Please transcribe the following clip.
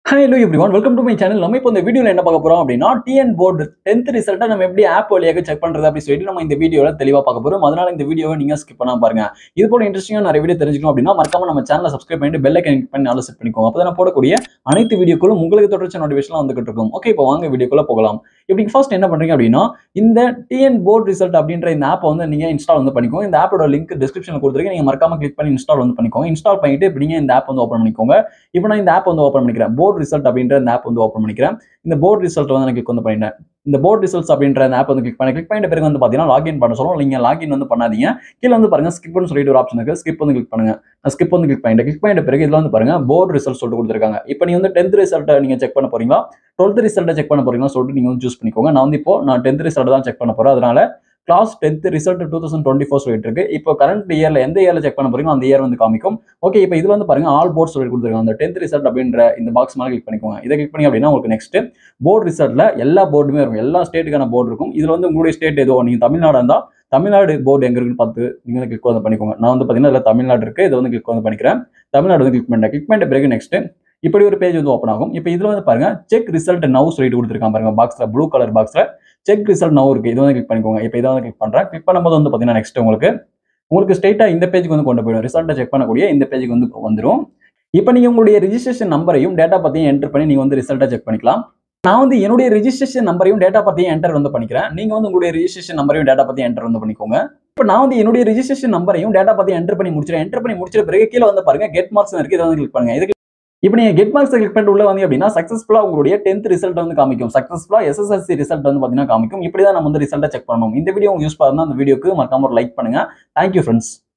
hi hello everyone welcome to my channel நம்ம இப்போ இந்த வீடியோவில் என்ன பார்க்க போறோம் அப்படின்னா டிஎன் போர்டு டென்த் ரிசல்ட்டை நம்ம எப்படி ஆப் வழியாக செக் பண்றது அப்படி சொல்லிட்டு நம்ம இந்த வீடியோவில் தெளிவாக பார்க்க போறோம் அதனால இந்த வீடியோவை நீங்க ஸ்கிப் பண்ணாம பாருங்க இது போல இன்ட்ரெஸ்டிங்காக நிறைய வீடியோ தெரிஞ்சுக்கணும் அப்படின்னா மறக்காம நம்ம சேனலை சப்ஸ்கிரைப் பண்ணிட்டு பெல் ஐக்கன் பண்ணி நல்லா செட் பண்ணிக்கோங்க அப்போ தான் போடக்கூடிய அனைத்து வீடியோக்களும் உங்களுக்கு தொடர்ச்சி நோட்டிஃபிகேஷன் வந்துகிட்டு இருக்கும் ஓகே இப்போ வாங்க வீடியோக்குள்ள போகலாம் இப்படி ஃபர்ஸ்ட் என்ன பண்றீங்க அப்படின்னா இந்த டிஎன் போர்டு ரிசல்ட் அப்படின்ற இந்த ஆப்பை வந்து நீங்க இன்ஸ்டால் வந்து பண்ணிக்கோங்க இந்த ஆப்போட லிங்க் டிஸ்கிரிப்ஷனில் கொடுத்துருக்கேன் நீங்க மறக்காம கிளிக் பண்ணி இன்ஸ்டால் வந்து பண்ணிக்கோங்க இன்ஸ்டால் பண்ணிட்டு இப்படி நீங்க இந்த ஆப் வந்து ஓப்பன் பண்ணிக்கோங்க இப்போ நான் இந்த ஆப் வந்து ஓப்பன் பண்ணிக்கிறேன் போர்டு ரிசல்ட் அப்படின்ற இந்த ஆப் வந்து ஓப்பன் பண்ணிக்கிறேன் இந்த போர்டு ரிசல்ட் வந்து நான் கிளிக் வந்து பண்ணிட்டேன் இந்த போர்டு ரிசல்ட்ஸ் அப்படின்ற அந்த ஆப் வந்து கிளிக் பண்ணி கிளிக் பண்ணிட்ட பிறகு வந்து பார்த்தீங்கன்னா லாகின் பண்ண சொல்லுவோம் நீங்கள் லாகின் வந்து பண்ணாதீங்க கீழே வந்து பாருங்க ஸ்கிப்னு சொல்லிட்டு ஒரு ஆப்ஷன் இருக்கு ஸ்கிப் வந்து கிளிக் பண்ணுங்க நான் ஸ்கிப் வந்து கிளிக் பண்ணிட்டு கிளிக் பண்ணிட்ட பிறகு இதில் வந்து பாருங்க போர்டு ரிசல்ட் சொல்லிட்டு கொடுத்துருக்காங்க இப்போ நீங்க வந்து டென்த் ரிசல்ட்டை நீங்க செக் பண்ண போறீங்களா டுவெல்த் ரிசல்ட்டை செக் பண்ண போறீங்களா சொல்லிட்டு நீங்க வந்து சூஸ் பண்ணிக்கோங்க நான் வந்து இப்போ நான் டென்த் ரிசல்ட் தான் செக் பண்ண போறேன் அதனால class tenth result two thousand twenty four சொல்லிட்டு இருக்கு இப்போ கரண்ட் இயர்ல எந்த இயர்ல செக் பண்ண போறீங்களோ அந்த இயர் வந்து காமிக்கும் ஓகே இப்போ இதுல வந்து பாருங்க ஆல் போர்ட் சொல்லி கொடுத்துருக்காங்க அந்த டென்த் ரிசல்ட் அப்படின்ற இந்த பாக்ஸ் மேலே கிளிக் பண்ணிக்கோங்க இதை கிளிக் பண்ணி அப்படின்னா உங்களுக்கு நெக்ஸ்ட் போர்டு ரிசல்ட்ல எல்லா போர்டுமே இருக்கும் எல்லா ஸ்டேட்டுக்கான போர்டு இருக்கும் இதுல வந்து உங்களுடைய ஸ்டேட் ஏதோ நீங்க தமிழ்நாடு இருந்தா தமிழ்நாடு போர்டு எங்க இருக்குன்னு பார்த்து நீங்க வந்து கிளிக் வந்து பண்ணிக்கோங்க நான் வந்து பாத்தீங்கன்னா இதுல தமிழ்நாடு இருக்கு இதை வந்து கிளிக் வந்து பண்ணிக்கிறேன் தமிழ்நாடு வந்து கிளிக் பண்ணிட்டேன் கிளிக் பண்ணிட்ட பிறகு நெக்ஸ்ட் இப்படி ஒரு பேஜ் வந்து ஓப்பன் ஆகும் இப்போ இதுல வந்து பாருங்க செக் ரிசல்ட் நவ் சொல்லிட்டு கொடுத்துருக்காங்க பாருங்க பாக்ஸ்ல ப்ளூ கலர் பாக்ஸ்ல செக் ரிசல்ட் நவ் இருக்கு இது வந்து கிளிக் பண்ணிக்கோங்க இப்போ இதை வந்து கிளிக் பண்றேன் கிளிக் பண்ணும்போது வந்து பாத்தீங்கன்னா நெக்ஸ்ட் உங்களுக்கு உங்களுக்கு ஸ்ட்ரைட்டா இந்த பேஜுக்கு வந்து கொண்டு போயிடும் ரிசல்ட்டை செக் பண்ணக்கூடிய இந்த பேஜுக்கு வந்து வந்துடும் இப்போ நீங்க உங்களுடைய ரிஜிஸ்ட்ரேஷன் நம்பரையும் டேட்டா பத்தியும் என்டர் பண்ணி நீங்க வந்து ரிசல்ட்டை செக் பண்ணிக்கலாம் நான் வந்து என்னுடைய ரிஜிஸ்ட்ரேஷன் நம்பரையும் டேட்டா பத்தியும் என்டர் வந்து பண்ணிக்கிறேன் நீங்க வந்து உங்களுடைய ரிஜிஸ்ட்ரேஷன் நம்பரையும் டேட்டா பத்தியும் என்டர் வந்து பண்ணிக்கோங்க இப்போ நான் வந்து என்னுடைய ரிஜிஸ்ட்ரேஷன் நம்பரையும் டேட்டா பத்தியும் என்டர் பண்ணி முடிச்சிடறேன் என்டர் பண்ணி முடிச்ச பிறகு கீழே வந்து பாருங்க கெட் மார்க்ஸ் இருக்கு இதை வந்து கிளிக் பண்ணுங்க இதுக்கு இப்போ நீங்க கெட் மார்க்ஸ் கிளிக் பண்ணிட்டு உள்ள வந்து அப்படின்னா சக்ஸஸ்ஃபுல்லா உங்களுடைய டென்த் ரிசல்ட் வந்து காமிக்கும் சக்ஸஸ்ஃபுல்லா எஸ்எஸ்எல்சி ரிசல்ட் வந்து பாத்தீங்கன்னா காமிக்கும் இப்படி தான் நம்ம வந்து ரிசல்ட்டை செக் பண்ணணும் இந்த வீடியோ உங்களுக்கு யூஸ் பண்ணா அந்த வீடியோக்கு மறக்காம ஒரு லைக் பண்ணுங்க தேங்க்யூ ஃப்ரெண்ட்ஸ்